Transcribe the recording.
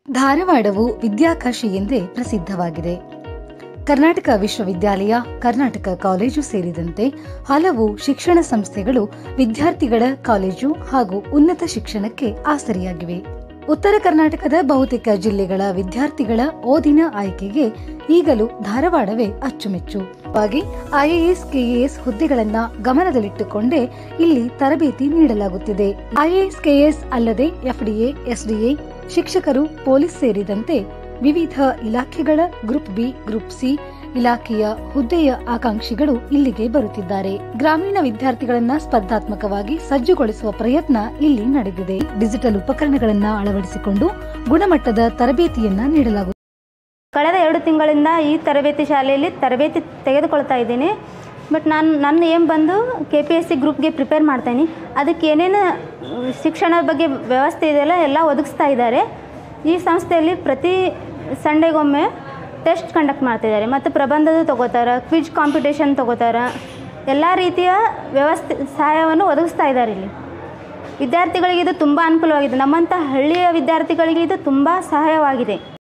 ಧಾರವಾಡವು ವಿದ್ಯಾಕಾಶಿ ಎಂದೇ ಪ್ರಸಿದ್ಧವಾಗಿದೆ ಕರ್ನಾಟಕ ವಿಶ್ವವಿದ್ಯಾಲಯ ಕರ್ನಾಟಕ ಕಾಲೇಜು ಸೇರಿದಂತೆ ಹಲವು ಶಿಕ್ಷಣ ಸಂಸ್ಥೆಗಳು ವಿದ್ಯಾರ್ಥಿಗಳ ಕಾಲೇಜು ಹಾಗೂ ಉನ್ನತ ಶಿಕ್ಷಣಕ್ಕೆ ಆಸರೆಯಾಗಿವೆ ಉತ್ತರ ಕರ್ನಾಟಕದ ಬಹುತೇಕ ಜಿಲ್ಲೆಗಳ ವಿದ್ಯಾರ್ಥಿಗಳ ಓದಿನ ಆಯ್ಕೆಗೆ ಈಗಲೂ ಧಾರವಾಡವೇ ಅಚ್ಚುಮೆಚ್ಚು ಹಾಗೆ ಐಎಎಸ್ ಕೆಎಎಸ್ ಹುದ್ದೆಗಳನ್ನ ಗಮನದಲ್ಲಿಟ್ಟುಕೊಂಡೇ ಇಲ್ಲಿ ತರಬೇತಿ ನೀಡಲಾಗುತ್ತಿದೆ ಐಎಎಸ್ ಕೆಎಎಸ್ ಅಲ್ಲದೆ ಎಫ್ಡಿಎ ಎಸ್ಡಿಎ ಶಿಕ್ಷಕರು ಪೊಲೀಸ್ ಸೇರಿದಂತೆ ವಿವಿಧ ಇಲಾಖೆಗಳ ಗ್ರೂಪ್ ಬಿ ಗ್ರೂಪ್ ಸಿ ಇಲಾಖೆಯ ಹುದ್ದೆಯ ಆಕಾಂಕ್ಷಿಗಳು ಇಲ್ಲಿಗೆ ಬರುತ್ತಿದ್ದಾರೆ ಗ್ರಾಮೀಣ ವಿದ್ಯಾರ್ಥಿಗಳನ್ನ ಸ್ಪರ್ಧಾತ್ಮಕವಾಗಿ ಸಜ್ಜುಗೊಳಿಸುವ ಪ್ರಯತ್ನ ಇಲ್ಲಿ ನಡೆದಿದೆ ಡಿಜಿಟಲ್ ಉಪಕರಣಗಳನ್ನ ಅಳವಡಿಸಿಕೊಂಡು ಗುಣಮಟ್ಟದ ತರಬೇತಿಯನ್ನ ನೀಡಲಾಗುತ್ತದೆ ಕಳೆದ ಎರಡು ತಿಂಗಳಿಂದ ಈ ತರಬೇತಿ ಶಾಲೆಯಲ್ಲಿ ತರಬೇತಿ ತೆಗೆದುಕೊಳ್ತಾ ಇದ್ದೀನಿ ಬಟ್ ನಾನು ನನ್ನ ಏಮ್ ಬಂದು ಕೆ ಪಿ ಎಸ್ ಸಿ ಗ್ರೂಪ್ಗೆ ಪ್ರಿಪೇರ್ ಮಾಡ್ತೀನಿ ಅದಕ್ಕೆ ಏನೇನು ಶಿಕ್ಷಣದ ಬಗ್ಗೆ ವ್ಯವಸ್ಥೆ ಇದೆಯಲ್ಲ ಎಲ್ಲ ಒದಗಿಸ್ತಾ ಇದ್ದಾರೆ ಈ ಸಂಸ್ಥೆಯಲ್ಲಿ ಪ್ರತಿ ಸಂಡೇಗೊಮ್ಮೆ ಟೆಸ್ಟ್ ಕಂಡಕ್ಟ್ ಮಾಡ್ತಿದ್ದಾರೆ ಮತ್ತು ಪ್ರಬಂಧದ ತೊಗೋತಾರೆ ಕ್ವಿಜ್ ಕಾಂಪಿಟೇಷನ್ ತೊಗೋತಾರೆ ಎಲ್ಲ ರೀತಿಯ ವ್ಯವಸ್ಥೆ ಸಹಾಯವನ್ನು ಒದಗಿಸ್ತಾ ಇದ್ದಾರೆ ಇಲ್ಲಿ ವಿದ್ಯಾರ್ಥಿಗಳಿಗೆ ಇದು ತುಂಬ ಅನುಕೂಲವಾಗಿದೆ ನಮ್ಮಂಥ ಹಳ್ಳಿಯ ವಿದ್ಯಾರ್ಥಿಗಳಿಗೆ ಇದು ತುಂಬ ಸಹಾಯವಾಗಿದೆ